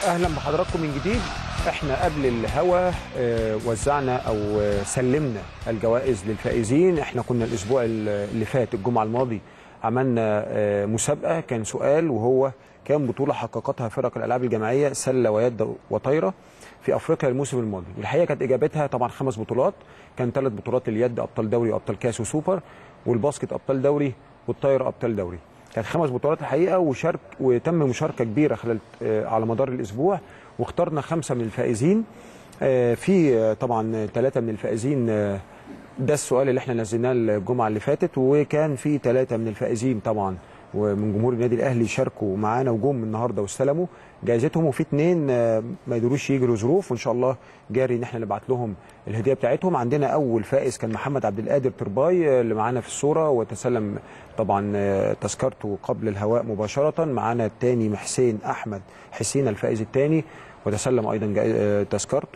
اهلا بحضراتكم من جديد احنا قبل الهوا آه، وزعنا او آه، سلمنا الجوائز للفائزين احنا كنا الاسبوع اللي فات الجمعه الماضي عملنا آه، مسابقه كان سؤال وهو كام بطوله حققتها فرق الالعاب الجماعيه سله ويد وطايره في افريقيا الموسم الماضي والحقيقه كانت اجابتها طبعا خمس بطولات كان ثلاث بطولات اليد ابطال دوري وابطال كاس وسوبر والباسكت ابطال دوري والطايره ابطال دوري كانت خمس بطولات الحقيقه وشارك وتم مشاركه كبيره خلال آه، على مدار الاسبوع واخترنا خمسه من الفائزين آه، في آه، طبعا ثلاثه من الفائزين آه، ده السؤال اللي احنا نزلناه الجمعه اللي فاتت وكان في ثلاثه من الفائزين طبعا ومن جمهور النادي الاهلي شاركوا معانا وجم النهارده واستلموا جائزتهم وفي اثنين ما يقدروش يجروا ظروف وان شاء الله جاري ان احنا نبعت لهم الهديه بتاعتهم عندنا اول فائز كان محمد عبد القادر ترباي آه، اللي معانا في الصوره وتسلم طبعا آه، تذكرته قبل الهواء مباشره معانا الثاني محسين احمد حسين الفائز الثاني وتسلم ايضا جا- آه، تذكرته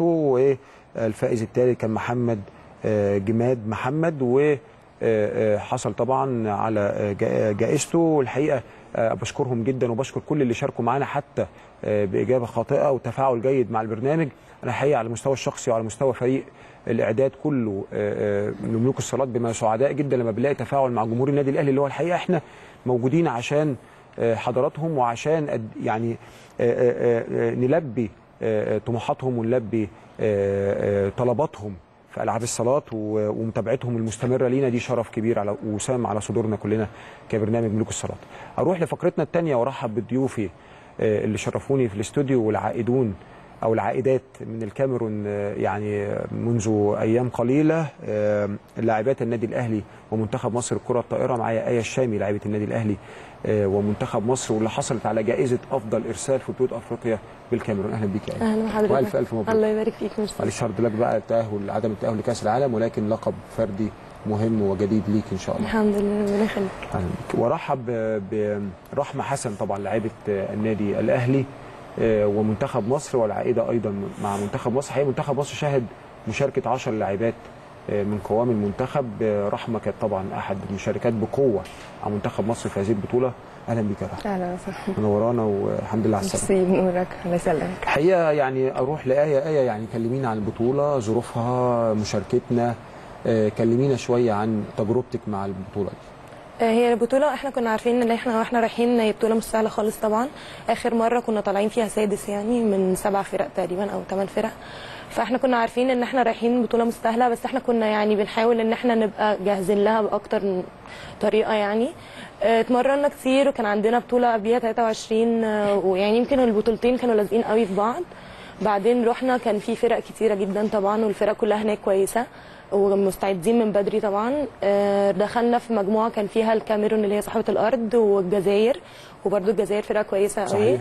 والفائز الثالث كان محمد آه، جماد محمد و آه، آه، حصل طبعا على آه، جا- جائزته والحقيقه آه، بشكرهم جدا وبشكر كل اللي شاركوا معانا حتى آه، باجابه خاطئه وتفاعل جيد مع البرنامج انا الحقيقه على المستوى الشخصي وعلى مستوى فريق الاعداد كله آه، آه، من ملوك الصالات بما سعداء جدا لما بنلاقي تفاعل مع جمهور النادي الاهلي اللي هو الحقيقه احنا موجودين عشان آه، حضراتهم وعشان قد- يعني آه، آه، آه، نلبي آه، آه، طموحاتهم ونلبي آه، آه، طلباتهم في العاب الصالات و- ومتابعتهم المستمره لينا دي شرف كبير على وسام على صدورنا كلنا كبرنامج ملوك الصالات. اروح لفقرتنا الثانيه وارحب بضيوفي آه، اللي شرفوني في الاستوديو والعائدون او العائدات من الكاميرون آه، يعني منذ ايام قليله آه، لاعبات النادي الاهلي ومنتخب مصر الكره الطائره معايا ايه الشامي لاعبه النادي الاهلي آه، ومنتخب مصر واللي حصلت على جائزه افضل ارسال في بطوله افريقيا بالكاميرون اهلا بيك يا ايه اهلا بحضرتك والف الف مبروك الله يبارك فيك ميرسي معلش هرد لك بقى التاهل عدم التاهل لكاس العالم ولكن لقب فردي مهم وجديد ليك ان شاء الله الحمد لله ربنا يخليك أهلا بك. وارحب ب- برحمه حسن طبعا لاعبه النادي الاهلي آه، ومنتخب مصر والعائده ايضا مع منتخب مصر حقيقه منتخب مصر شهد مشاركه 10 لاعبات آه، من قوام المنتخب آه، رحمه كانت طبعا احد المشاركات بقوه مع منتخب مصر في هذه البطوله اهلا بك يا رحمه اهلا وسهلا منورانا والحمد لله على السلامه ميرسي بنورك الله يسلمك الحقيقه يعني اروح لايه ايه يعني كلمينا عن البطوله ظروفها مشاركتنا آه، كلمينا شويه عن تجربتك مع البطوله دي آه، هي البطولة احنا كنا عارفين ان احنا واحنا رايحين هي بطولة مش سهلة خالص طبعا اخر مرة كنا طالعين فيها سادس يعني من سبع فرق تقريبا او ثمان فرق فاحنا كنا عارفين ان احنا رايحين بطولة مش سهلة بس احنا كنا يعني بنحاول ان احنا نبقى جاهزين لها باكتر من طريقة يعني آه، اتمرنا كتير وكان عندنا بطولة قبليها 23 آه، ويعني يمكن البطولتين كانوا لازقين قوي في بعض بعدين رحنا كان في فرق كتيرة جدا طبعا والفرق كلها هناك كويسة ومستعدين من بدري طبعا آه، دخلنا في مجموعة كان فيها الكاميرون اللي هي صاحبة الأرض والجزائر وبرده الجزائر فرقة كويسة قوي صحيح.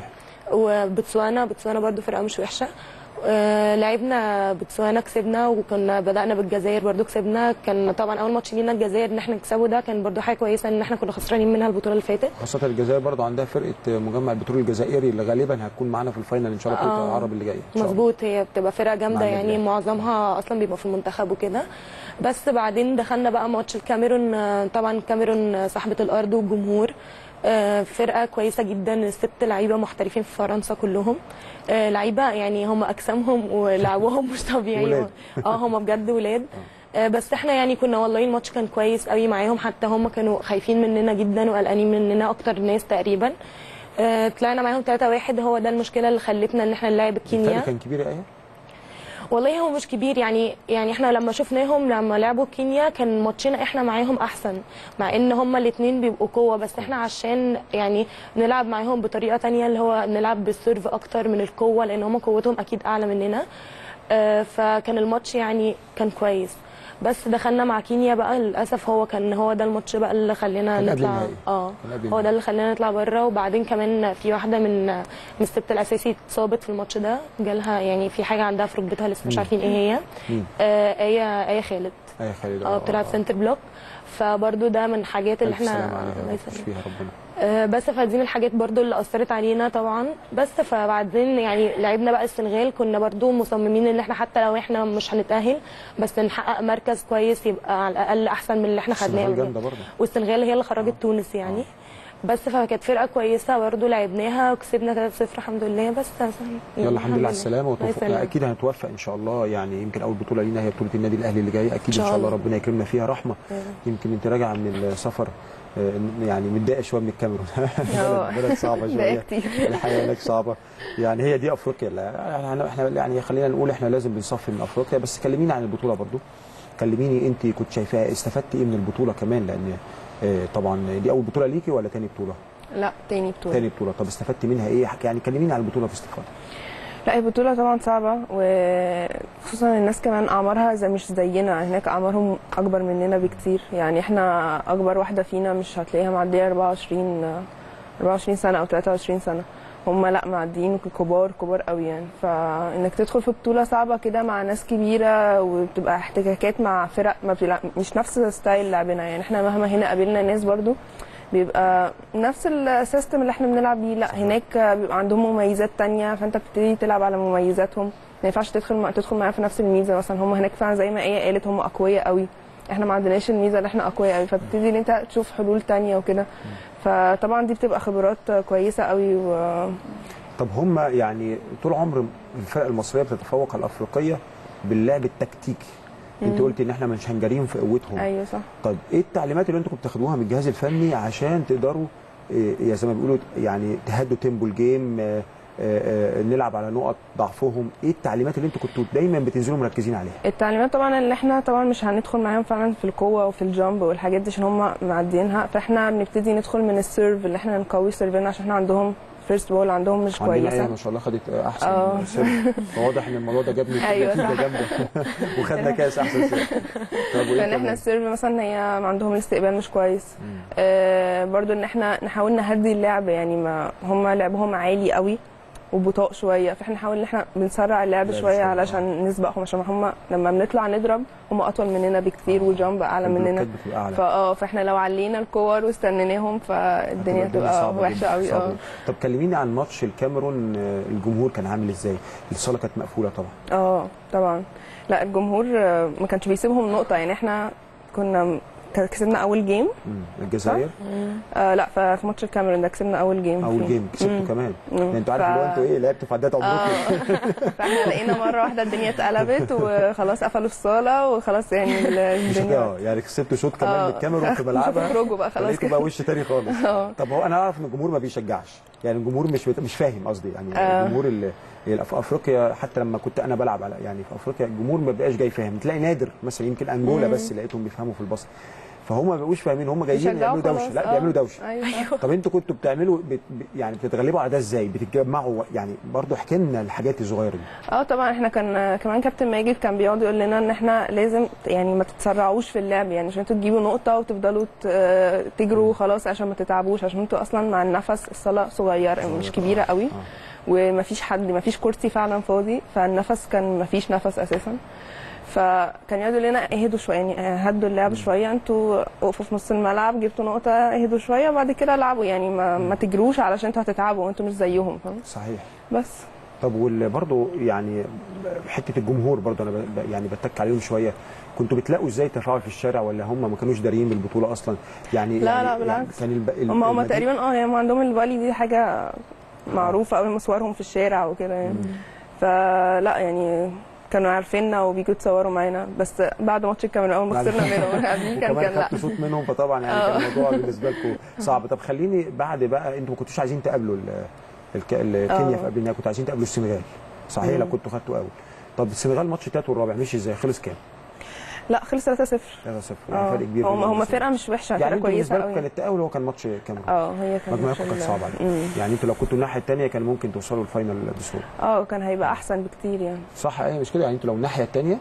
وبتسوانا بتسوانا برده فرقة مش وحشة آه، لعبنا بتسوانا كسبنا وكنا بدأنا بالجزائر برضو كسبنا كان طبعا أول ماتش لينا الجزائر إن احنا نكسبه ده كان برضو حاجة كويسة إن احنا كنا خسرانين منها البطولة اللي فاتت خاصة الجزائر برضه عندها فرقة مجمع البترول الجزائري اللي غالبا هتكون معانا في الفاينل ان شاء الله بطولة آه، العرب اللي جايه إن شاء الله. مظبوط هي بتبقى فرقه مع جامده النادي يعني الأهلي. معظمها اصلا بيبقى في المنتخب وكده بس بعدين دخلنا بقى ماتش الكاميرون آه، طبعا الكاميرون آه، صاحبه الارض والجمهور آه، فرقه كويسه جدا الست لعيبه محترفين في فرنسا كلهم آه، لعيبه يعني هم اجسامهم ولعبهم مش طبيعي ولاد. اه هم بجد ولاد آه، بس احنا يعني كنا والله الماتش كان كويس قوي معاهم حتى هم كانوا خايفين مننا جدا وقلقانين مننا اكتر ناس تقريبا آه، طلعنا معاهم 3 1 هو ده المشكله اللي خلتنا ان احنا نلعب الكينيا الفرق كان كبير يا ايه؟ والله هو مش كبير يعني يعني احنا لما شفناهم لما لعبوا كينيا كان ماتشنا احنا معاهم احسن مع ان هما الاثنين بيبقوا قوه بس احنا عشان يعني نلعب معاهم بطريقه تانية اللي هو نلعب بالسيرف اكتر من القوه لان هما قوتهم اكيد اعلى مننا آه، فكان الماتش يعني كان كويس بس دخلنا مع كينيا بقى للاسف هو كان هو ده الماتش بقى اللي خلينا كان قبل نطلع النهائي. اه كان قبل هو النهائي. ده اللي خلانا نطلع بره وبعدين كمان في واحده من من الست الاساسي اتصابت في الماتش ده جالها يعني في حاجه عندها في ركبتها لسه مش عارفين ايه هي مم. آه ايه ايه خالد ايه خالد اه بتلعب سنتر بلوك فبرضو ده من الحاجات اللي ألف احنا سلامة عليها الله ما يسلمك. فيها ربنا آه، بس فدي من الحاجات برضو اللي اثرت علينا طبعا بس فبعدين يعني لعبنا بقى السنغال كنا برضو مصممين ان احنا حتى لو احنا مش هنتاهل بس نحقق مركز كويس يبقى على الاقل احسن من اللي احنا خدناه السنغال قبل جامده كده. برضه والسنغال هي اللي خرجت تونس يعني بس فكانت فرقه كويسه برضه لعبناها وكسبنا 3-0 الحمد لله بس يلا الحمد لله على السلامه الله وتوفق يسلمك. اكيد هنتوفق ان شاء الله يعني يمكن اول بطوله لينا هي بطوله النادي الاهلي اللي جاي اكيد ان شاء شاء الله الله. ربنا يكرمنا فيها رحمه يمكن انت راجعه من السفر آه، يعني متضايقه شويه من الكاميرون آه. بلد بلد صعبه ده شويه كتير الحياه هناك صعبه يعني هي دي افريقيا لا احنا احنا يعني خلينا نقول احنا لازم بنصفي من افريقيا بس كلميني عن البطوله برضو كلميني انت كنت شايفاها استفدت ايه من البطوله كمان لان آه، طبعا دي اول بطوله ليكي ولا تاني بطوله؟ لا تاني بطوله تاني بطوله طب استفدت منها ايه يعني كلميني عن البطوله باستفاضه لا البطولة طبعا صعبة وخصوصا الناس كمان أعمارها زي مش زينا هناك أعمارهم أكبر مننا بكتير يعني احنا أكبر واحدة فينا مش هتلاقيها معدية 24 24 سنة أو 23 سنة هم لا معديين كبار كبار قوي يعني فانك تدخل في بطوله صعبه كده مع ناس كبيره وبتبقى احتكاكات مع فرق ما بتلعب مش نفس ستايل لعبنا يعني احنا مهما هنا قابلنا ناس برضو بيبقى نفس السيستم اللي احنا بنلعب بيه لا هناك بيبقى عندهم مميزات تانية فانت بتبتدي تلعب على مميزاتهم ما ينفعش تدخل مع تدخل معاهم في نفس الميزه مثلا هم هناك فعلا زي ما هي قالت هم اقوياء قوي احنا ما عندناش الميزه اللي احنا اقوياء قوي فبتبتدي ان انت تشوف حلول تانية وكده فطبعا دي بتبقى خبرات كويسه قوي و... طب هم يعني طول عمر الفرق المصريه بتتفوق على الافريقيه باللعب التكتيكي انت قلت ان احنا مش هنجاريهم في قوتهم ايوه صح طب ايه التعليمات اللي انتم كنتوا بتاخدوها من الجهاز الفني عشان تقدروا إيه يا زي ما بيقولوا يعني تهدوا تيمبو الجيم آه، آه، آه، نلعب على نقط ضعفهم ايه التعليمات اللي انتوا كنتوا دايما بتنزلوا مركزين عليها التعليمات طبعا اللي احنا طبعا مش هندخل معاهم فعلا في القوه وفي الجامب والحاجات دي عشان هم معديينها فاحنا بنبتدي ندخل من السيرف اللي احنا نقوي سيرفنا عشان احنا عندهم فيرست بول عندهم مش عندنا ايه كويسه ما شاء الله خدت احسن اه. سيرف واضح ان الموضوع ده جاب نتيجه ايوه نتيجة صح. جامده وخدنا كاس احسن سيرف طب وايه فان احنا كمان؟ السيرف مثلا هي عندهم الاستقبال مش كويس آه برضو ان احنا نحاول نهدي اللعب يعني ما هم لعبهم عالي قوي وبطاء شويه فاحنا نحاول ان احنا بنسرع اللعب لعب شويه شوية، علشان نسبقهم عشان هم لما بنطلع نضرب هم اطول مننا بكتير وجامب اعلى مننا البلوكات بتبقى اعلى فاه فاحنا لو علينا الكور واستنيناهم فالدنيا هتبقى تبقى صعبة وحشه جداً، قوي صعبة اه جداً. طب كلميني عن ماتش الكاميرون آه، الجمهور كان عامل ازاي الصاله كانت مقفوله طبعا اه طبعا لا الجمهور آه، ما كانش بيسيبهم نقطه يعني احنا كنا كسبنا اول جيم مم. الجزائر آه لا ففي ماتش الكاميرون ده كسبنا اول جيم اول فيه. جيم كسبتوا مم. كمان مم. يعني انتوا عارف ف- اللي هو انتوا ايه لعبتوا في عدات عمركم اه فاحنا لقينا مره واحده الدنيا اتقلبت وخلاص قفلوا الصاله وخلاص يعني ال- مش الدنيا اه يعني كسبتوا شوط كمان آه. من الكاميرون في مش ملعبها هتخرجوا بقى خلاص لقيتوا كده بقى وش تاني خالص اه طب هو انا اعرف ان الجمهور ما بيشجعش يعني الجمهور مش بت... مش فاهم قصدي يعني آه. الجمهور اللي اللي في افريقيا حتى لما كنت انا بلعب على يعني في افريقيا الجمهور ما بيبقاش جاي فاهم تلاقي نادر مثلا يمكن انجولا بس لقيتهم بيفهموا في الباص فهم ما بيبقوش فاهمين هم جايين بيشجعوا يعملوا دوشه خلاص. لا آه. بيعملوا دوشه ايوه صح. طب انتوا كنتوا بتعملوا بت... ب- يعني بتتغلبوا على ده ازاي بتتجمعوا يعني برضو احكي لنا الحاجات الصغيره دي اه طبعا احنا كان كمان كابتن ماجد كان بيقعد يقول لنا ان احنا لازم يعني ما تتسرعوش في اللعب يعني عشان انتوا تجيبوا نقطه وتفضلوا ت- تجروا خلاص عشان ما تتعبوش عشان انتوا اصلا مع النفس الصلاه صغير مش كبيره قوي ومفيش حد مفيش كرسي فعلا فاضي فالنفس كان مفيش نفس اساسا فكان يقعد يقول لنا اهدوا شويه يعني هدوا اللعب شويه انتوا وقفوا في نص الملعب جبتوا نقطه اهدوا شويه وبعد كده العبوا يعني ما, ما تجروش علشان انتوا هتتعبوا وانتوا مش زيهم فاهم صحيح بس طب وبرضه يعني حته الجمهور برضه انا ب- ب- يعني بتك عليهم شويه كنتوا بتلاقوا ازاي تفاعل في الشارع ولا هم ما كانوش دارين بالبطوله اصلا يعني لا، يعني لا، بالعكس. يعني كان الب... هم هم المدينة- تقريبا اه يعني هم عندهم البالي دي حاجه معروفه قوي مصورهم في الشارع وكده يعني فلا يعني كانوا عارفيننا وبيجوا يتصوروا معانا بس بعد ماتش الكاميرون اول ما بعد- خسرنا منهم قبليه كان وكمان كان لا خدتوا شوط منهم فطبعا يعني آه. كان الموضوع بالنسبه لكم صعب طب خليني بعد بقى انتوا ما كنتوش عايزين تقابلوا ال- الك- الكينيا آه. في قبلنا كنتوا عايزين تقابلوا السنغال صحيح لو كنتوا خدتوا اول طب السنغال ماتش التالت والرابع مشي ازاي خلص كام؟ لا خلص 3-0 3-0 يعني اه فرق كبير هم بين هم الفرق. فرقه مش وحشه يعني فرقه انتوا بالنسبه كويسه لكم كان قوي التاهل هو كان ماتش كاميرون اه هي كانت مجموعتكم ماتش كانت ال- صعبه عليكم مم. يعني انتوا لو كنتوا الناحيه الثانيه كان ممكن توصلوا الفاينل بسهوله اه كان هيبقى احسن بكتير يعني صح ايه مش كده يعني انتوا لو الناحيه الثانيه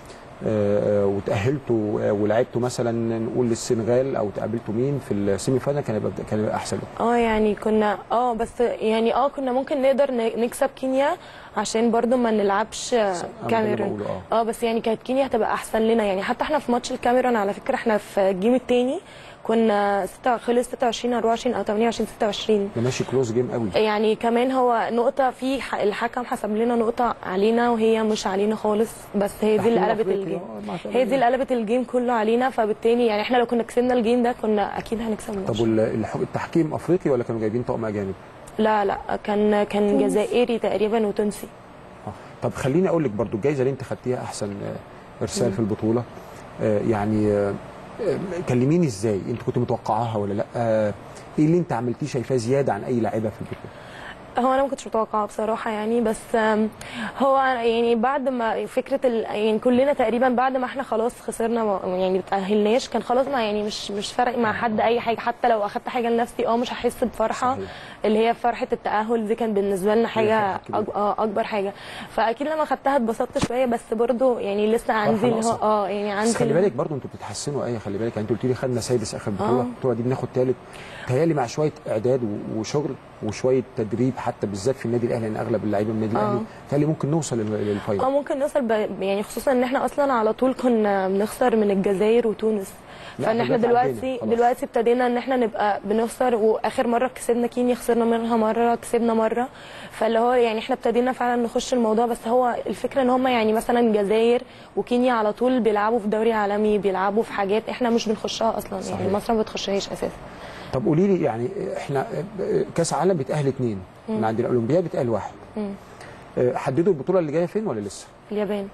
وتاهلتوا آه، ولعبتوا مثلا نقول للسنغال او تقابلتوا مين في السيمي فاينل كان هيبقى كان هيبقى احسن لكم اه يعني كنا اه بس يعني اه كنا ممكن نقدر ن- نكسب كينيا عشان برضو ما نلعبش أنا ده اللي كاميرون بقوله، اه اه بس يعني كانت كينيا هتبقى احسن لنا يعني حتى احنا في ماتش الكاميرون على فكره احنا في الجيم التاني كنا ستة خلص 26 24 او 28 26 ده ماشي كلوز جيم قوي يعني كمان هو نقطة في ح- الحكم حسب لنا نقطة علينا وهي مش علينا خالص بس هي دي اللي تحكيم قلبت أفريقيا، الجيم آه، مع هي دي اللي قلبت الجيم كله علينا فبالتالي يعني احنا لو كنا كسبنا الجيم ده كنا اكيد هنكسب طب الماتش وال- الح- التحكيم افريقي ولا كانوا جايبين طقم اجانب؟ لا لا كان كان جزائري تقريبا وتونسي آه. طب خليني اقول لك برضو الجائزه اللي انت خدتيها احسن آه، ارسال في البطوله آه، يعني آه، آه، كلميني ازاي انت كنت متوقعاها ولا لا آه، ايه اللي انت عملتيه شايفاه زياده عن اي لاعيبه في البطوله هو انا ما كنتش متوقعه بصراحه يعني بس آم، هو يعني بعد ما فكره ال... يعني كلنا تقريبا بعد ما احنا خلاص خسرنا ما- يعني متاهلناش كان خلاص ما يعني مش مش فارق مع حد اي حاجه حتى لو اخدت حاجه لنفسي اه مش هحس بفرحه صحيح. اللي هي فرحه التاهل دي كان بالنسبه لنا حاجه فرحة كبيرة. أج... اه اكبر حاجه فاكيد لما خدتها اتبسطت شويه بس برضو يعني لسه عندي اللي هو ناقصة. اه يعني عندي بس خلي اللي هو- بالك برضو انتوا بتتحسنوا ايه خلي بالك يعني انت قلت لي خدنا سادس اخر بطوله آه. البطوله دي بناخد ثالث تهيألي مع شويه اعداد و- وشغل وشويه تدريب حتى بالذات في النادي الاهلي لان اغلب اللعيبه من النادي آه. الاهلي تهيألي ممكن نوصل لل- للفاينل اه ممكن نوصل ب... يعني خصوصا ان احنا اصلا على طول كنا بنخسر من الجزائر وتونس لا، فان احنا دلوقتي دلوقتي عدينا، خلاص. دلوقتي ابتدينا ان احنا نبقى بنخسر واخر مره كسبنا كينيا خسرنا منها مره كسبنا مره فاللي هو يعني احنا ابتدينا فعلا نخش الموضوع بس هو الفكره ان هم يعني مثلا جزائر وكينيا على طول بيلعبوا في دوري عالمي بيلعبوا في حاجات احنا مش بنخشها اصلا صحيح. يعني مصر ما بتخشهاش اساسا طب قولي لي يعني احنا كاس عالم بيتاهل اثنين من عند الاولمبياد بيتاهل واحد مم. اه، حددوا البطوله اللي جايه فين ولا لسه؟ اليابان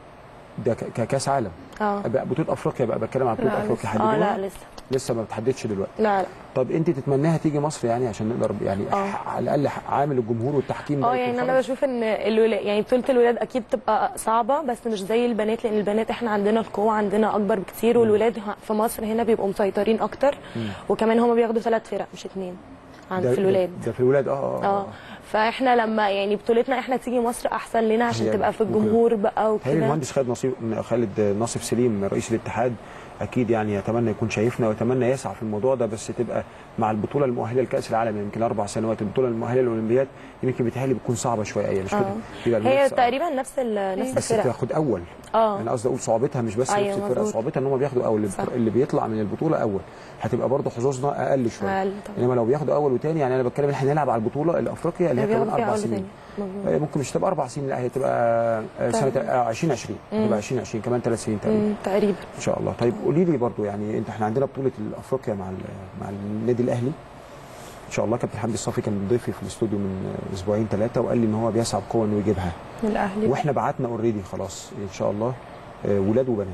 ده ك- ككاس عالم اه بقى بطوله افريقيا بقى بتكلم عن بطوله لا، افريقيا لسه. اه حددوها لا لسه لسه ما بتحددش دلوقتي لا لا طب انت تتمناها تيجي مصر يعني عشان نقدر يعني اه. على الاقل عامل الجمهور والتحكيم ده اه يكون يعني انا خلاص. بشوف ان الولاد يعني بطوله الولاد اكيد تبقى صعبه بس مش زي البنات لان البنات احنا عندنا القوه عندنا اكبر بكتير والولاد ه- في مصر هنا بيبقوا مسيطرين اكتر وكمان هما بياخدوا ثلاث فرق مش اتنين عند ده- في الولاد ده, ده في الولاد اه اه, اه فاحنا لما يعني بطولتنا احنا تيجي مصر احسن لنا عشان هي تبقى في ممكن. الجمهور بقى هي وكده المهندس خالد نصيب خالد ناصف سليم رئيس الاتحاد اكيد يعني يتمنى يكون شايفنا ويتمنى يسعى في الموضوع ده بس تبقى مع البطوله المؤهله لكاس العالم يمكن اربع سنوات البطوله المؤهله للاولمبياد يمكن بيتهيألي بتكون صعبه شويه يعني مش كده اه يبقى هي المنافسة- تقريبا نفس ال- نفس بس الفرق تاخد اول اه انا قصدي اقول صعوبتها مش بس أيوة نفس الفرقه مظبوط. صعوبتها ان هم بياخدوا اول صح. اللي بيطلع من البطوله اول هتبقى برضه حظوظنا اقل شويه أقل طبعا. انما لو بياخدوا اول وثاني يعني انا بتكلم ان احنا نلعب على البطوله الافريقيا اللي هي كمان بياخدوا فيها اربع أول سنين وتاني. مظبوط. آه، ممكن مش تبقى اربع سنين لا هي تبقى آه، سنه آه، 2020 هتبقى 2020 كمان ثلاث سنين تقريبا مم، تقريبا ان شاء الله طيب قولي لي برضو يعني انت احنا عندنا بطوله الافريقيا مع ال- مع النادي الاهلي ان شاء الله كابتن حمدي الصافي كان ضيفي في الاستوديو من آه، اسبوعين ثلاثه وقال لي ان هو بيسعى بقوه انه يجيبها من الاهلي واحنا بعتنا اوريدي خلاص ان شاء الله آه، ولاد وبنات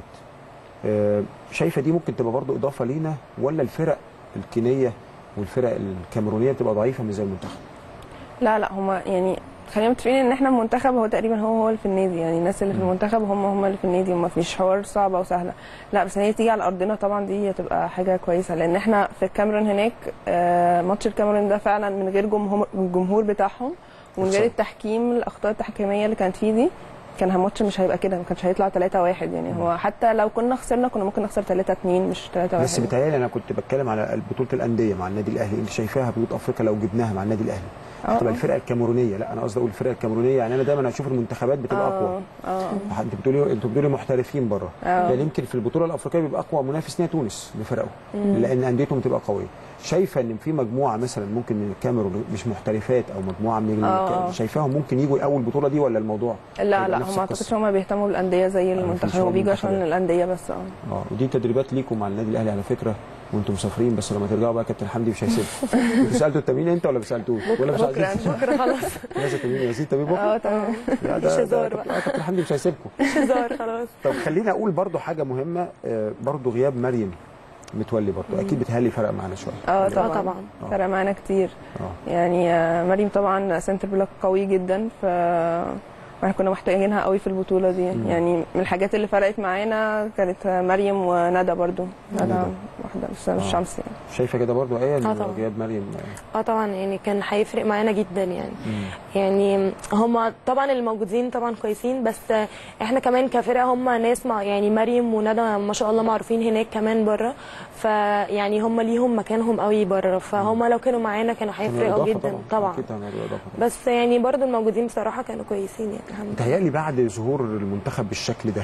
آه، شايفه دي ممكن تبقى برضو اضافه لينا ولا الفرق الكينيه والفرق الكاميرونيه بتبقى ضعيفه مش زي المنتخب لا لا هما يعني خلينا متفقين ان احنا المنتخب هو تقريبا هو هو اللي في النادي يعني الناس اللي في المنتخب هم هم اللي في النادي وما فيش حوار صعبه وسهله لا بس ان هي تيجي على ارضنا طبعا دي هتبقى حاجه كويسه لان احنا في الكاميرون هناك آه، ماتش الكاميرون ده فعلا من غير جمهور الجمهور بتاعهم ومن غير صح. التحكيم الاخطاء التحكيميه اللي كانت فيه دي كان الماتش مش هيبقى كده ما كانش هيطلع 3 1 يعني هو حتى لو كنا خسرنا كنا ممكن نخسر 3 2 مش 3 1 بس بتهيألي انا كنت بتكلم على بطوله الانديه مع النادي الاهلي انت شايفاها بطوله افريقيا لو جبناها مع النادي الاهلي آه، هتبقى آه. الفرقه الكاميرونيه لا انا قصدي اقول الفرقه الكاميرونيه يعني انا دايما اشوف المنتخبات بتبقى اقوى اه اه انت بتقولي انتوا بتقولي محترفين بره آه. يعني يمكن في البطوله الافريقيه بيبقى اقوى منافس ليها تونس لفرقه لان انديتهم بتبقى قويه شايفه ان في مجموعه مثلا ممكن من الكاميرون مش محترفات او مجموعه من آه. الك- شايفاهم ممكن يجوا اول بطوله دي ولا الموضوع لا هيبقى لا نفس هم ما اعتقدش القصة؟ هم بيهتموا بالانديه زي مفيش المنتخب هو هو بيجوا عشان المنتخب. الانديه بس اه اه ودي تدريبات ليكم مع النادي الاهلي على فكره وانتم مسافرين بس لما ترجعوا بقى كابتن حمدي مش هيسيبكم انتوا سالتوا التمرين انت ولا ما سالتوش ولا مش بكره عايزين بكره خلاص لازم التمرين يا سيدي بكره اه تمام لا مش ده ده هزار كابتن- بقى. آه، كابتن حمدي مش هيسيبكم هزار خلاص طب خليني اقول برضو حاجه مهمه آه، برضو غياب مريم متولي برضو اكيد بتهيألي فرق معانا شويه اه اه طبعا طبعا آه. فرق معانا كتير اه يعني آه، مريم طبعا سنتر بلوك قوي جدا ف احنا كنا محتاجينها قوي في البطوله دي يعني من الحاجات اللي فرقت معانا كانت آه، مريم وندى برضو ندى ندى. واحده بس مش آه. شمس يعني شايفه كده برضو ايه آه ان طبعا. غياب مريم اه طبعا يعني كان هيفرق معانا جدا يعني مم. يعني هم طبعا الموجودين طبعا كويسين بس احنا كمان كفرقه هم ناس مع يعني مريم وندى ما شاء الله معروفين هناك كمان بره فيعني هم ليهم مكانهم قوي بره فهم لو كانوا معانا كانوا كانوا هيفرقوا إضافة جدا طبعا اكيد كانوا إضافة طبعا بس يعني برضو الموجودين بصراحه كانوا كويسين يعني الحمد لله متهيألي بعد ظهور المنتخب بالشكل ده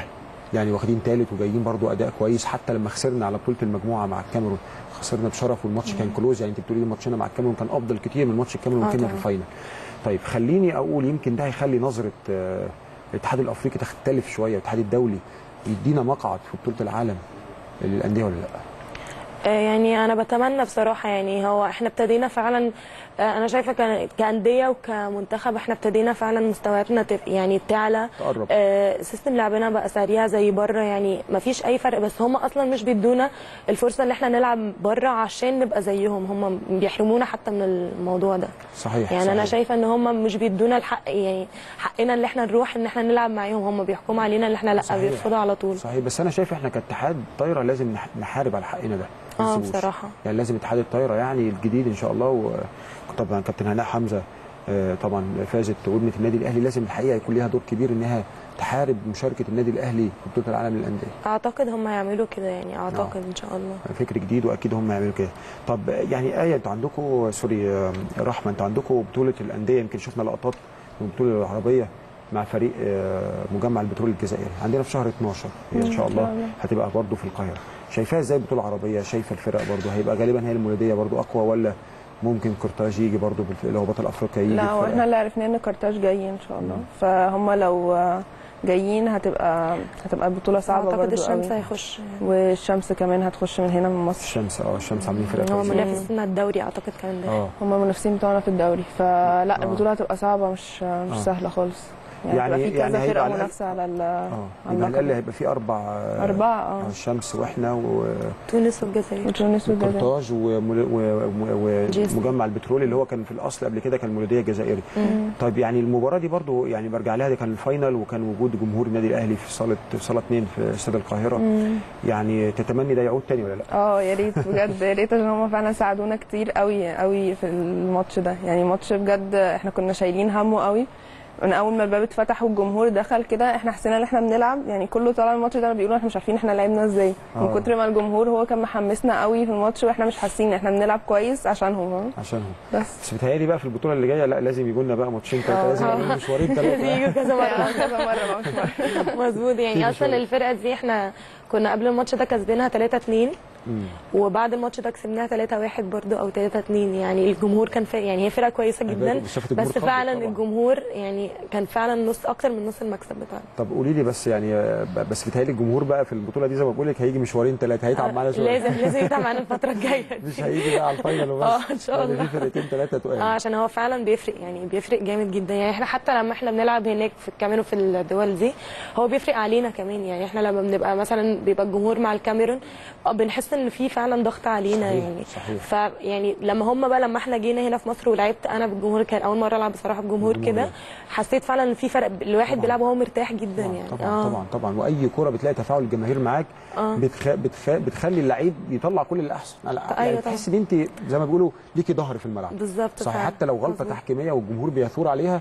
يعني واخدين ثالث وجايين برضو اداء كويس حتى لما خسرنا على بطوله المجموعه مع الكاميرون خسرنا بشرف والماتش كان كلوز يعني انت بتقولي لي ماتشنا مع الكاميرون كان افضل كتير من ماتش الكاميرون آه وكينيا في طبعاً. الفاينل طيب خليني اقول يمكن ده هيخلي نظره آه، الاتحاد الافريقي تختلف شويه الاتحاد الدولي يدينا مقعد في بطوله العالم للانديه ولا لا آه، يعني انا بتمنى بصراحه يعني هو احنا ابتدينا فعلا آه، انا شايفه كان- كانديه وكمنتخب احنا ابتدينا فعلا مستوياتنا تب- يعني تعلى تقرب. آه، سيستم لعبنا بقى سريع زي بره يعني ما فيش اي فرق بس هم اصلا مش بيدونا الفرصه اللي احنا نلعب بره عشان نبقى زيهم هم بيحرمونا حتى من الموضوع ده صحيح يعني صحيح. انا شايفه ان هم مش بيدونا الحق يعني حقنا اللي احنا نروح ان احنا نلعب معاهم هم بيحكموا علينا ان احنا لا صحيح. بيرفضوا على طول صحيح بس انا شايف احنا كاتحاد طايره لازم نح- نحارب على حقنا ده ما اه نسيبوش. بصراحه يعني لازم اتحاد الطايره يعني الجديد ان شاء الله وطبعا كابتن هناء حمزه آه، طبعا فازت وابنه النادي الاهلي لازم الحقيقه يكون ليها دور كبير انها تحارب مشاركه النادي الاهلي في بطوله العالم للانديه اعتقد هم هيعملوا كده يعني اعتقد ان شاء الله فكر جديد واكيد هم يعملوا كده طب يعني ايه انتوا عندكم سوري آه، رحمه انتوا عندكم بطوله الانديه يمكن شفنا لقطات من البطوله العربيه مع فريق آه، مجمع البترول الجزائري عندنا في شهر 12 هي ان شاء الله هتبقى برضه في القاهره شايفاها ازاي البطوله العربيه شايفه الفرق برضه هيبقى غالبا هي المولوديه برضه اقوى ولا ممكن كورتاج يجي برضه بالف- اللي هو بطل افريقيا يجي لا هو بفرقة؟ احنا اللي عرفناه ان كارتاج جاي ان شاء الله مم. فهم لو جايين هتبقى هتبقى بطوله صعبه اعتقد برضو الشمس قوي. هيخش والشمس كمان هتخش من هنا من مصر الشمس اه الشمس عاملين فرقه هو كويسه منافسنا الدوري اعتقد كمان ده اه هم المنافسين بتوعنا في الدوري فلا آه. البطوله هتبقى صعبه مش مش آه. سهله خالص يعني, يعني- يعني في يعني كذا هيبقى فرقه على الأقل- منافسه على ال اه على يبقى على الاقل اللقب. هيبقى في اربع آه، اربعه آه، اه الشمس واحنا و تونس والجزائر وتونس والجزائر وقرطاج ومل- و- و- جيسي. ومجمع البترول اللي هو كان في الاصل قبل كده كان المولوديه الجزائري طيب يعني المباراه دي برضو يعني برجع لها دي كان الفاينل وكان وجود جمهور النادي الاهلي في صاله في صاله 2 في استاد القاهره يعني تتمني ده يعود تاني ولا لا اه يا ريت بجد يا ريت عشان هم فعلا ساعدونا كتير قوي قوي في الماتش ده يعني ماتش بجد احنا كنا شايلين همه قوي من اول ما الباب اتفتح والجمهور دخل كده احنا حسينا ان احنا بنلعب يعني كله طالع الماتش ده بيقولوا احنا مش عارفين احنا لعبنا ازاي آه. من كتر ما الجمهور هو كان محمسنا قوي في الماتش واحنا مش حاسين ان احنا بنلعب كويس عشانهم فاهم؟ عشانهم بس بس بيتهيألي بقى في البطوله اللي جايه لا لازم يجوا لنا بقى ماتشين ثلاثه آه. لازم يجوا مشوارين لازم ثلاثه يجوا كذا مره كذا مره بقى مش مره مظبوط في يعني اصلا مشوار. الفرقه دي احنا كنا قبل الماتش ده كسبينها 3 2 مم. وبعد الماتش ده كسبناها 3 1 برضو او 3 2 يعني الجمهور كان فا... يعني هي فرقه كويسه جدا بس شافت الجمهور بس خضت فعلا طبعاً. الجمهور يعني كان فعلا نص اكتر من نص المكسب بتاعنا طب قولي لي بس يعني آه، بس بيتهيألي الجمهور بقى في البطوله دي زي ما بقول لك هيجي مشوارين ثلاثه هيتعب معانا شويه لازم لازم يتعب معانا الفتره الجايه دي. مش هيجي بقى على الفاينل وبس اه ان شاء يعني الله في فرقتين ثلاثه تقال اه عشان هو فعلا بيفرق يعني بيفرق جامد جدا يعني احنا حتى لما احنا بنلعب هناك في كمان وفي الدول دي هو بيفرق علينا كمان يعني احنا لما بنبقى مثلا بيبقى الجمهور مع الكاميرون اه بنحس ان في فعلا ضغط علينا صحيح، يعني صحيح. فيعني لما هم بقى لما احنا جينا هنا في مصر ولعبت انا بالجمهور كان اول مره العب بصراحه بجمهور بالجمهور كده ده. حسيت فعلا ان في فرق الواحد طبعاً. بيلعب وهو مرتاح جدا طبعا يعني طبعا طبعا طبعا واي كوره بتلاقي تفاعل الجماهير معاك آه. بتخ... بتخ... بتخلي اللعيب يطلع كل اللي احسن يعني أيوة تحس ان انت زي ما بيقولوا ليكي ظهر في الملعب بالظبط صحيح فعلا. حتى لو غلطه مظبوط. تحكيميه والجمهور بيثور عليها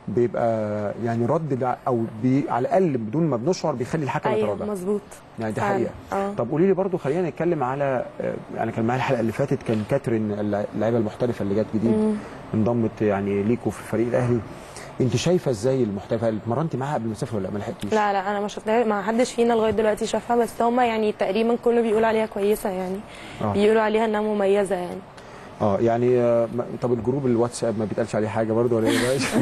بيبقى يعني رد ده- او بي على الاقل بدون ما بنشعر بيخلي الحكم ايوه يتراجع مظبوط يعني دي فعلا. حقيقه اه طب قولي لي برضو خلينا نتكلم على آه، يعني كان معايا الحلقه اللي فاتت كان كاترين الل- اللاعيبه المحترفه اللي جت جديد انضمت يعني ليكوا في الفريق الاهلي انت شايفه ازاي المحترفه اتمرنتي معاها قبل ما تسافر ولا لا ما لحقتيش لا لا انا ما شفتها ما حدش فينا لغايه دلوقتي شافها بس هم يعني تقريبا كله بيقول عليها كويسه يعني آه. بيقولوا عليها انها مميزه يعني اه يعني آه، ما- طب الجروب الواتساب ما بيتقالش عليه حاجه برضو ولا ايه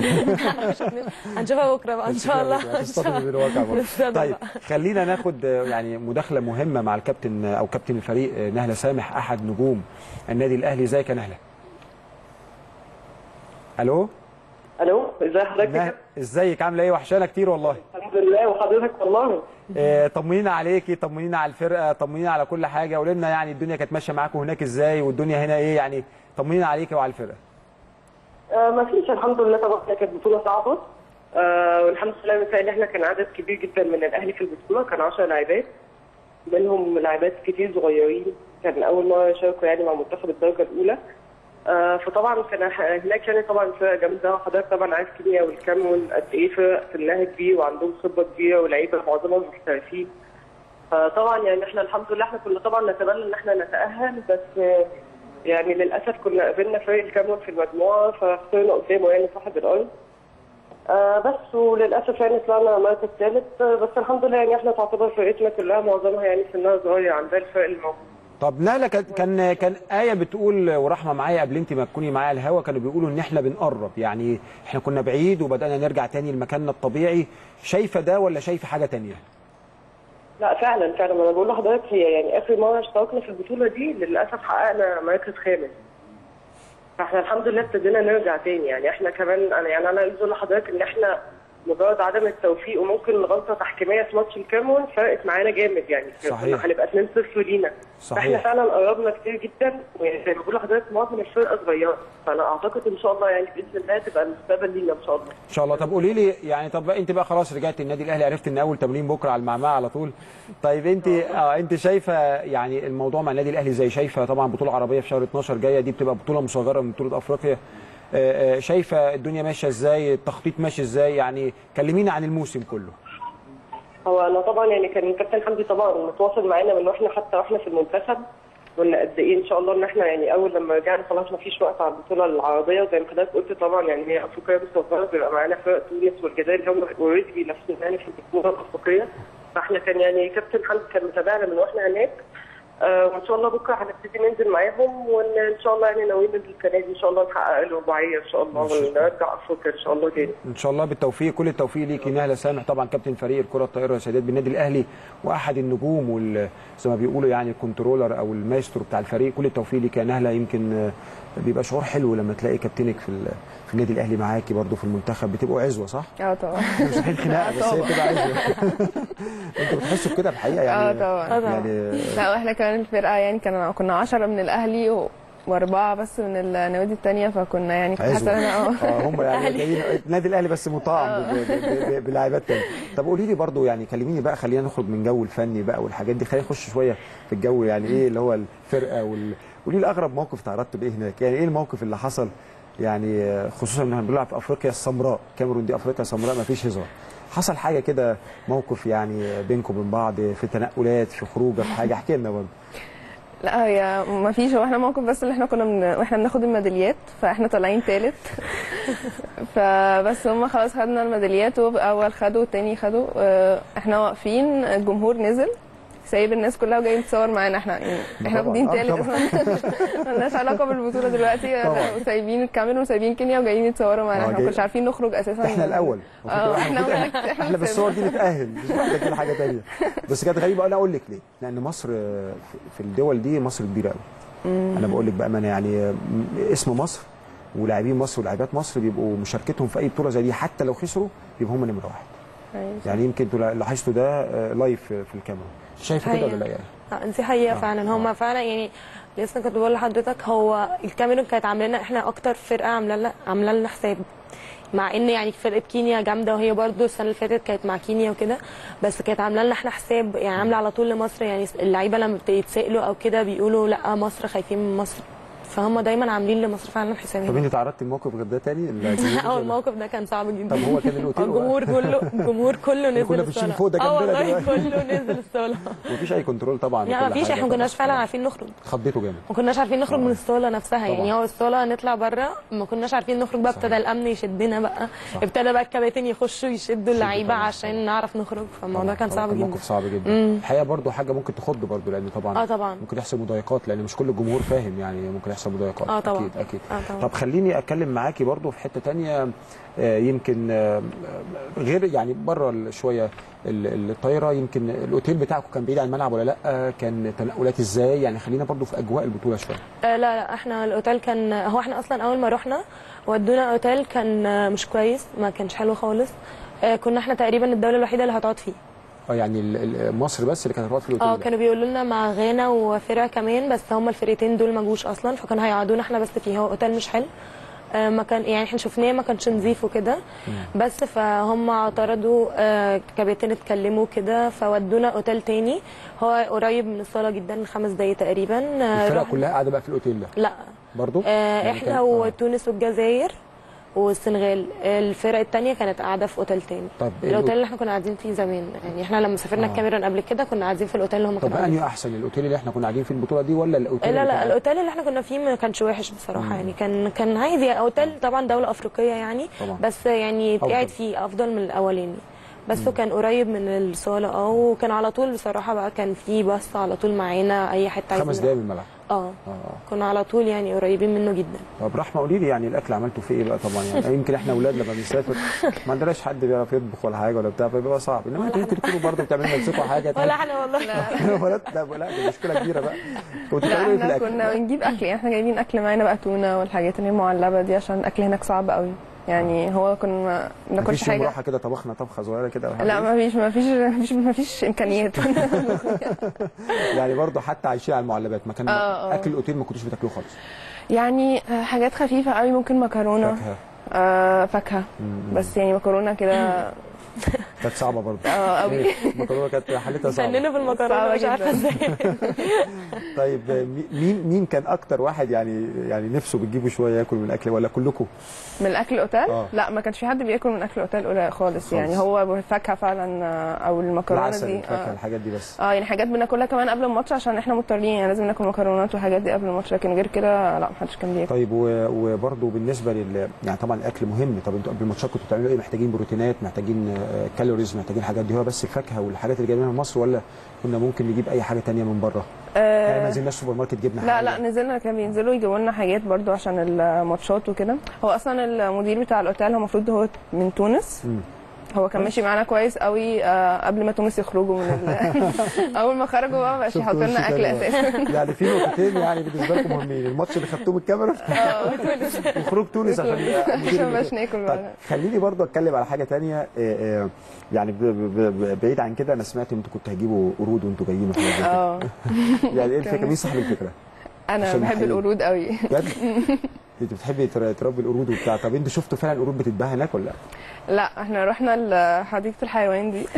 هنشوفها بكره بقى ان شاء الله ان شاء هتصطدمي بالواقع برضو. نستنى طيب بقى. خلينا ناخد آه، يعني مداخله مهمه مع الكابتن آه، او كابتن الفريق آه، نهله سامح احد نجوم النادي الاهلي ازيك يا نهله الو الو ازي حضرتك يا نه- ازيك عامله ايه وحشانا كتير والله الحمد لله وحضرتك والله آه، طمنينا عليكي طمنينا على الفرقه طمنينا على كل حاجه قولي لنا يعني الدنيا كانت ماشيه معاكم هناك ازاي والدنيا هنا ايه يعني طمنينا عليكي وعلى الفرقه آه ما فيش الحمد لله طبعا هي كانت بطوله صعبه آه والحمد لله مثال احنا كان عدد كبير جدا من الاهلي في البطوله كان 10 لاعبات منهم لاعبات كتير صغيرين كان اول مره يشاركوا يعني مع منتخب الدرجه الاولى آه فطبعا كان ح- هناك يعني طبعا فرقه جامده وحضرتك طبعا عارف كينيا والكاميرون قد ايه فرق سنها كبير وعندهم خبره كبيره ولاعيبه معظمهم محترفين فطبعا يعني احنا الحمد لله احنا كنا طبعا نتمنى ان احنا نتاهل بس آه، يعني للاسف كنا قابلنا فريق الكاميرون في المجموعه فخسرنا قدامه يعني صاحب الارض آه بس وللاسف يعني طلعنا مركز ثالث آه بس الحمد لله يعني احنا تعتبر فرقتنا كلها معظمها يعني سنها صغير عن باقي الفرق الموجوده طب نهله كان كان كان ايه بتقول ورحمه معايا قبل انت ما تكوني معايا على الهوا كانوا بيقولوا ان احنا بنقرب يعني احنا كنا بعيد وبدانا نرجع تاني لمكاننا الطبيعي شايفه ده ولا شايفه حاجه تانية لا فعلا فعلا انا بقول لحضرتك هي يعني اخر مره اشتركنا في البطوله دي للاسف حققنا مركز خامس فاحنا الحمد لله ابتدينا نرجع تاني يعني احنا كمان انا يعني انا عايز اقول لحضرتك ان احنا مجرد عدم التوفيق وممكن غلطه تحكيميه في ماتش الكاميرون فرقت معانا جامد يعني صحيح. كنا هنبقى 2-0 لينا صحيح. فاحنا فعلا قربنا كتير جدا ويعني زي ما بقول لحضرتك معظم الفرقه صغيره فانا اعتقد ان شاء الله يعني باذن الله تبقى المستقبل لينا ان شاء الله ان شاء الله طب قولي لي يعني طب انت بقى خلاص رجعت النادي الاهلي عرفت ان اول تمرين بكره على المعمعه على طول طيب انت اه انت شايفه يعني الموضوع مع النادي الاهلي زي شايفه طبعا بطوله عربيه في شهر 12 جايه دي بتبقى بطوله مصغره من بطوله افريقيا آه، آه، شايفه الدنيا ماشيه ازاي التخطيط ماشي ازاي يعني كلمينا عن الموسم كله هو انا طبعا يعني كان كابتن حمدي طبعا متواصل معانا من واحنا حتى واحنا في المنتخب قلنا قد ايه ان شاء الله ان احنا يعني اول لما رجعنا خلاص ما فيش وقت على البطوله العربيه وزي ما حضرتك قلت طبعا يعني هي افريقيا مصغره بيبقى معانا فرق تونس والجزائر هم اوريدي بينافسونا يعني في البطوله الافريقيه فاحنا كان يعني كابتن حمدي كان متابعنا من واحنا هناك آه وان شاء الله بكره هنبتدي ننزل معاهم وان شاء الله يعني ناويين السنه دي ان شاء الله نحقق الرباعيه ان شاء الله ونرجع افريقيا ان شاء الله تاني ان شاء الله بالتوفيق كل التوفيق ليكي نهله سامح طبعا كابتن فريق الكره الطائره يا سيدات بالنادي الاهلي واحد النجوم وال زي ما بيقولوا يعني الكنترولر او المايسترو بتاع الفريق كل التوفيق ليك يا نهله يمكن آه، بيبقى شعور حلو لما تلاقي كابتنك في ال- في النادي الاهلي معاكي برضو في المنتخب بتبقوا عزوه صح؟ اه طبعا مش رايحين خناقه بس هي بتبقى عزوه انتوا بتحسوا بكده الحقيقه يعني اه طبعا يعني لا واحنا كمان الفرقه يعني كان كنا 10 من الاهلي و... واربعه بس من النوادي الثانيه فكنا يعني كنت حاسه ان عزوه انا اه اه هم يعني جايين النادي الاهلي بس مطعم ب- ب- ب- بلاعيبات تاني طب قولي لي برضو يعني كلميني بقى خلينا نخرج من جو الفني بقى والحاجات دي خلينا نخش شويه في الجو يعني ايه اللي هو الفرقه وال قولي لي اغرب موقف تعرضت بايه هناك يعني ايه الموقف اللي حصل يعني آه، خصوصا ان احنا بنلعب في افريقيا السمراء كاميرون دي افريقيا سمراء ما فيش هزار حصل حاجه كده موقف يعني بينكم وبين بعض في تنقلات في خروجه في حاجه احكي لنا برضه لا هي ما فيش هو احنا موقف بس اللي احنا كنا من... واحنا بناخد الميداليات فاحنا طالعين تالت فبس هم خلاص خدنا الميداليات واول خدوا والتاني خدوا اه، احنا واقفين الجمهور نزل سايب الناس كلها وجايين تصور معانا احنا يعني احنا طبعاً. واخدين آه، تالت طبعاً. اصلا مالناش علاقه بالبطوله دلوقتي طبعاً. وسايبين الكاميرون وسايبين كينيا وجايين يتصوروا معانا اه، احنا ما جاي- كناش عارفين نخرج اساسا احنا الاول اه، احنا المفروض أولى. احنا, احنا بالصور دي نتاهل مش محتاجين حاجه تانية بس كانت غريبه انا اقول لك ليه لان مصر آه، في- في الدول دي مصر كبيره قوي انا بقول لك بامانه يعني آه، م- اسم مصر ولاعبين مصر ولاعبات مصر بيبقوا مشاركتهم في اي بطوله زي دي حتى لو خسروا بيبقوا هم نمره واحد أيوة. يعني يمكن انتوا لاحظتوا ده آه، لايف في في الكاميرا شايفه كده ولا لا يعني آه، دي حقيقه فعلا هم فعلا يعني لسه كنت بقول لحضرتك هو الكاميرون كانت عامله لنا احنا اكتر فرقه عامله لنا عامله لنا حساب مع ان يعني فرقه كينيا جامده وهي برضو السنه اللي فاتت كانت مع كينيا وكده بس كانت عامله لنا احنا حساب يعني عامله على طول لمصر يعني اللعيبه لما بيتسالوا او كده بيقولوا لا مصر خايفين من مصر فهم دايما عاملين لمصر فعلا حساب طب انت تعرضتي لموقف غير ده تاني الجمهور اول ولا- الموقف ده كان صعب جدا طب هو كان الاوتيل الجمهور كله الجمهور كله نزل كنا بنشيل الصاله فوق ده اه جنبنا والله دلوقتي. كله نزل الصاله مفيش اي كنترول طبعا لا وكل ما فيش حاجة احنا ما كناش فعلا طبعاً. عارفين نخرج خضيته جامد ما كناش عارفين نخرج من الصاله نفسها يعني طبعاً. هو الصاله نطلع بره ما كناش عارفين نخرج بقى ابتدى الامن يشدنا بقى ابتدى بقى الكباتن يخشوا يشدوا اللعيبه طبعاً. عشان نعرف نخرج فالموضوع طبعاً. كان صعب طبعاً جدا موقف صعب جدا مم. الحقيقه برضو حاجه ممكن تخض برضو لان طبعا اه طبعا ممكن يحصل مضايقات لان مش كل الجمهور فاهم يعني ممكن يحصل مضايقات اه طبعاً. اكيد اكيد اه طبعا طب خليني اتكلم معاكي برضو في حته تانية آه، يمكن آه، غير يعني بره شويه ال- الطايره يمكن الاوتيل بتاعكم كان بعيد عن الملعب ولا لا كان تنقلات ازاي يعني خلينا برضو في اجواء البطوله شويه آه لا لا احنا الاوتيل كان هو احنا اصلا اول ما رحنا ودونا اوتيل كان آه، مش كويس ما كانش حلو خالص آه كنا احنا تقريبا الدوله الوحيده اللي هتقعد فيه اه يعني ال- ال- مصر بس اللي كانت هتقعد في الاوتيل اه ده. كانوا بيقولوا لنا مع غانا وفرقه كمان بس هم الفرقتين دول ما جوش اصلا فكانوا هيقعدونا احنا بس فيه هو اوتيل مش حلو آه، ما كان يعني احنا شفناه ما كانش نظيف وكده بس فهم اعترضوا آه، كابتن اتكلموا كده فودونا اوتيل تاني هو قريب من الصاله جدا خمس دقايق تقريبا آه، الفرقه رحنا- كلها قاعده بقى في الاوتيل ده لا برضو آه، يعني احنا كان- آه. وتونس والجزائر والسنغال الفرق التانية كانت قاعده في اوتيل تاني طب الاوتيل اللي احنا كنا قاعدين فيه زمان يعني احنا لما سافرنا آه. الكاميرون قبل كده كنا قاعدين في الاوتيل اللي هم طب كانوا قاعدين انهي احسن الاوتيل اللي احنا كنا قاعدين فيه البطوله دي ولا الاوتيل لا اللي لا كان- الاوتيل اللي احنا كنا فيه ما كانش وحش بصراحه يعني كان كان عادي اوتيل طبعا دوله افريقيه يعني طبعا. بس يعني أفضل. قاعد فيه افضل من الاولاني بس وكان قريب من الصاله اه وكان على طول بصراحه بقى كان في باص على طول معانا اي حته عايزين خمس نروح. دقايق من الملعب اه اه آه. كنا على طول يعني قريبين منه جدا طب رحمه قولي لي يعني الاكل عملته فيه ايه بقى طبعا يعني يمكن احنا اولاد لما بنسافر ما عندناش حد بيعرف يطبخ ولا حاجه ولا بتاع فبيبقى صعب انما انتوا ممكن تكونوا برضه بتعملوا لنفسكم حاجه ولا احنا والله ولا لا لا دي مشكله كبيره بقى كنتوا لا بتعملوا ايه في احنا الاكل؟ كنا بنجيب اكل يعني احنا جايبين اكل معانا بقى تونه والحاجات اللي هي المعلبه دي عشان الاكل هناك صعب قوي يعني هو كنا ما بناكلش مفيش يوم حاجه راحه كده طبخنا طبخه صغيره كده أو حاجة؟ لا ما فيش ما فيش ما فيش ما فيش امكانيات يعني برضه حتى عايشين على المعلبات ما كان آه، آه. اكل الاوتيل ما كنتوش بتاكلوه خالص يعني آه، حاجات خفيفه قوي ممكن مكرونه فاكهه آه فاكهه مم. بس يعني مكرونه كده كانت صعبه برضه اه قوي المكرونه كانت حالتها صعبه فننوا في المكرونه صعبة مش عارفه جداً. ازاي طيب مي- مين مين كان اكتر واحد يعني يعني نفسه بتجيبه شويه ياكل من الاكل ولا كلكم؟ من الاكل الاوتيل آه. لا ما كانش في حد بياكل من اكل الاوتيل قليل خالص خالص. يعني هو الفاكهه فعلا آه، او المكرونه العسل دي الفاكهه آه. الحاجات دي بس اه يعني حاجات بناكلها كمان قبل الماتش عشان احنا مضطرين يعني لازم ناكل مكرونات وحاجات دي قبل الماتش لكن غير كده لا محدش كان بياكل طيب و- وبرضه بالنسبه لل يعني طبعا الاكل مهم طب انتوا قبل الماتشات كنتوا بتعملوا ايه محتاجين بروتينات محتاجين آه، كالوريز محتاجين حاجات دي هو بس الفاكهه والحاجات اللي جايبينها من مصر ولا كنا ممكن نجيب اي حاجه تانية من بره يعني ما آه نزلناش سوبر ماركت جبنا لا حاجه لا نزلنا كان بينزلوا يجيبوا لنا حاجات برضو عشان الماتشات وكده هو اصلا المدير بتاع الاوتيل هو المفروض هو من تونس مم. هو كان ماشي معانا كويس قوي آه قبل ما تونس يخرجوا من ال... اول ما خرجوا بقى مبقاش شفتوا يحطوا وش لنا اكل تاني بقى. اساسا يعني في نقطتين يعني بالنسبه لكم مهمين الماتش اللي خدتوه من الكاميرون وخروج تونس عشان المدير عشان اللي- مبقاش ناكل طيب بقى خليني برضو اتكلم على حاجه تانية آه، آه، يعني ب- ب- ب- بعيد عن كده انا سمعت ان انتوا كنتوا هتجيبوا قرود وانتوا جايين وحاجات زي كده. اه يعني ايه الفكره كان- مين صاحب الفكره؟ انا عشان بحب نحيي. القرود قوي بجد؟ انت بتحبي تر- تربي القرود وبتاع طب انتوا شفتوا فعلا القرود بتتباع هناك ولا لا؟ لا احنا رحنا لحديقه الحيوان دي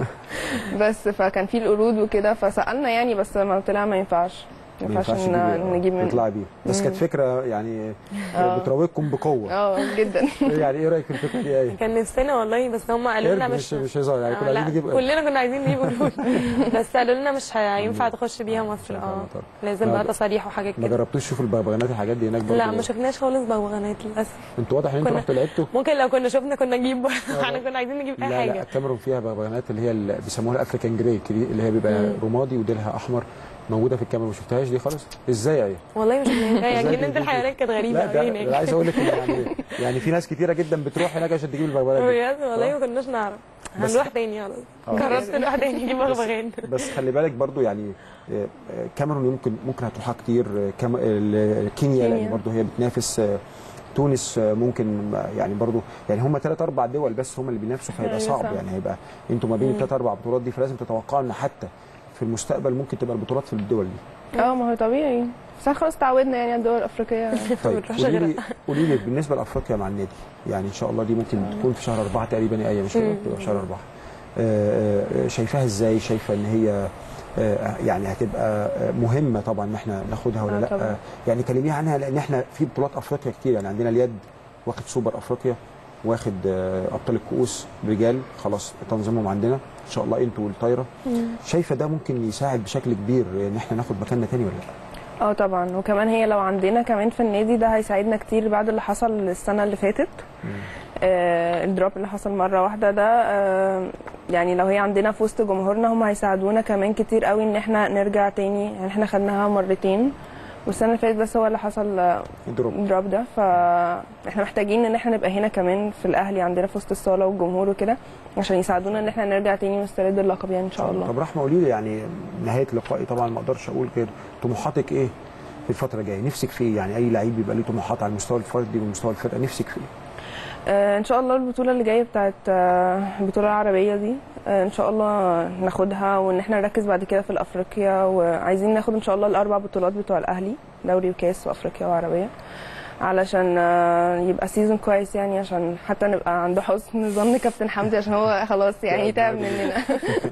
بس فكان في القرود وكده فسالنا يعني بس ما طلع ما ينفعش ما ينفعش تجيبي- ن- نجيب من تطلعي بيه بس كانت فكره يعني آه. بتراودكم بقوه اه جدا يعني ايه رايك في الفكره دي ايه؟ كان نفسنا والله بس هم قالوا لنا قرد مش مش مش هزار يعني آه، كنا لا، عايزين نجيب قرد. كلنا كنا عايزين نجيب قرود بس قالوا لنا مش هينفع تخش بيها مصر مش هينفع اه مطار. لازم ما بقى ج- تصاريح وحاجات ما كده جربتوش تشوفوا البغبغانات الحاجات دي هناك برضه لا ما شفناش خالص بغبغانات للاسف انتوا واضح ان انتوا كنا- رحتوا لعبتوا ممكن لو كنا شفنا كنا نجيب برضه احنا كنا عايزين نجيب اي لا لا حاجه الكاميرون فيها بغبغانات اللي هي اللي بيسموها الافريكان جراي اللي هي بيبقى رمادي وديلها احمر موجوده في الكاميرون ما شفتهاش دي خالص ازاي يا ايه والله مش فاهمة. إزاي يعني دي- جنينه دي- الحيوانات كانت غريبه لا ده قوي انا هناك عايز اقول لك إن يعني يعني في ناس كتيره جدا بتروح هناك عشان تجيب البغبغانات دي بجد والله ما كناش نعرف بس- هنروح تاني خلاص آه. جربت نروح تاني نجيب بغبغان بس خلي بالك برضو يعني آه، آه، كاميرون يمكن ممكن هتروحها كتير آه، كام- ال- كينيا لان كينيا. برضو هي بتنافس آه، تونس آه، ممكن آه، يعني برضو يعني هم ثلاث اربع دول بس هم اللي بينافسوا فهيبقى أيوة صعب صح. يعني هيبقى انتوا ما بين الثلاث اربع بطولات دي فلازم تتوقعوا ان حتى في المستقبل ممكن تبقى البطولات في الدول دي اه ما هو طبيعي بس احنا خلاص تعودنا يعني على الدول الافريقيه طيب بنروحش قولي غيرها. لي قولي لي بالنسبه لافريقيا مع النادي يعني ان شاء الله دي ممكن تكون في شهر أربعة تقريبا يا ايه مش كده تبقى في شهر أربعة آه، آه، شايفاها ازاي شايفه ان هي آه، يعني هتبقى آه، مهمه طبعا ان احنا ناخدها ولا آه، لا طبعاً. آه، يعني كلميني عنها لان احنا في بطولات افريقيا كتير يعني عندنا اليد واخد سوبر افريقيا واخد آه، ابطال الكؤوس رجال خلاص تنظيمهم عندنا ان شاء الله انتوا والطايره شايفه ده ممكن يساعد بشكل كبير ان احنا ناخد مكاننا تاني ولا لا اه طبعا وكمان هي لو عندنا كمان في النادي ده هيساعدنا كتير بعد اللي حصل السنه اللي فاتت آه الدروب اللي حصل مره واحده ده آه يعني لو هي عندنا في وسط جمهورنا هم هيساعدونا كمان كتير قوي ان احنا نرجع تاني يعني احنا خدناها مرتين والسنه اللي فاتت بس هو اللي حصل آه، الدروب الدروب ده فاحنا محتاجين ان احنا نبقى هنا كمان في الاهلي عندنا في وسط الصاله والجمهور وكده عشان يساعدونا ان احنا نرجع تاني ونسترد اللقب يعني ان شاء الله طب رحمه قولي لي يعني نهايه لقائي طبعا ما اقدرش اقول غير طموحاتك ايه في الفتره الجايه نفسك في ايه يعني اي لعيب بيبقى له طموحات على المستوى الفردي والمستوى الفرقه نفسك في ايه آه، ان شاء الله البطوله اللي جايه بتاعت آه، البطوله العربيه دي آه، ان شاء الله ناخدها وان احنا نركز بعد كده في الافريقيا وعايزين ناخد ان شاء الله الاربع بطولات بتوع الاهلي دوري وكاس وافريقيا وعربيه علشان آه، يبقى سيزون كويس يعني عشان حتى نبقى عند حسن ظن كابتن حمدي عشان هو خلاص يعني تعب مننا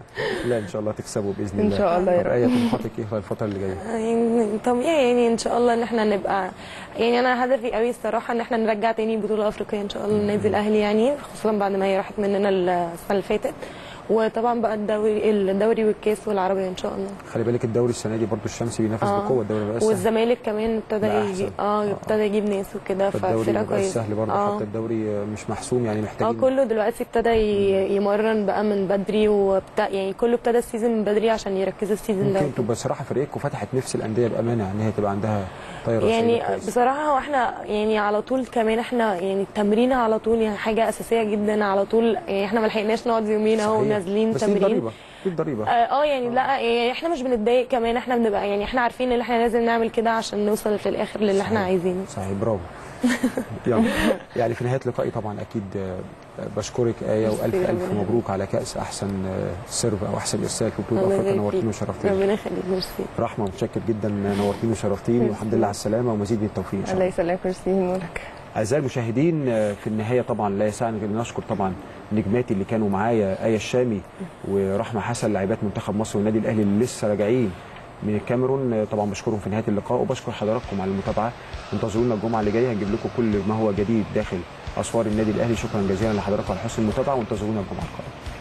لا ان شاء الله تكسبوا باذن إن الله شاء الله يا طب رب. ايه طموحاتك ايه في الفتره اللي جايه يعني طبيعي يعني ان شاء الله ان احنا نبقى يعني انا هدفي قوي الصراحه ان احنا نرجع تاني بطوله افريقيه ان شاء الله النادي الاهلي يعني خصوصا بعد ما هي راحت مننا السنه اللي فاتت وطبعا بقى الدوري الدوري والكاس والعربيه ان شاء الله خلي بالك الدوري السنه دي برضو الشمس بينافس آه. بقوه الدوري بقى سهل والزمالك كمان ابتدى بقى يجي أحسن. اه آه. ابتدى يجيب ناس وكده فالدوري ففرقه بقى كويسه سهل برضه اه حتى الدوري مش محسوم يعني اه محتاجين كله دلوقتي ابتدى ي- يمرن بقى من بدري وبتا يعني كله ابتدى السيزون من بدري عشان يركزوا السيزون ده ممكن تبقى صراحه فريقكم فتحت نفس الانديه بامانه ان هي تبقى عندها طايره يعني سيدة كويس. بصراحة هو احنا يعني على طول كمان احنا يعني التمرين على طول يعني حاجة أساسية جدا على طول يعني احنا ما لحقناش نقعد يومين اهو صحيح. نازلين بس دي تمرين ضريبه دي ضريبه اه آه، يعني لا يعني احنا مش بنتضايق كمان احنا بنبقى يعني احنا عارفين ان احنا لازم نعمل كده عشان نوصل في الاخر للي احنا صحيح. عايزينه صحيح برافو يلا يعني في نهايه لقائي طبعا اكيد آه، بشكرك ايه والف ميرسي، الف ربنا مبروك على كاس احسن آه، سيرف او احسن ارسال في بطوله الله افريقيا يبارك نورتيني فيك. وشرفتيني ربنا يخليك ميرسي رحمه متشكر جدا نورتيني وشرفتيني والحمد لله على السلامه ومزيد من التوفيق ان شاء الله الله يسلمك ميرسي نورك اعزائي المشاهدين آه، في النهايه طبعا لا يسعني غير ان نشكر طبعا نجماتي اللي كانوا معايا ايه الشامي ورحمه حسن لاعبات منتخب مصر والنادي الاهلي اللي لسه راجعين من الكاميرون آه، طبعا بشكرهم في نهايه اللقاء وبشكر حضراتكم على المتابعه انتظرونا الجمعه اللي جايه هنجيب لكم كل ما هو جديد داخل اسوار النادي الاهلي شكرا جزيلا لحضراتكم على حسن المتابعه وانتظرونا الجمعه القادمه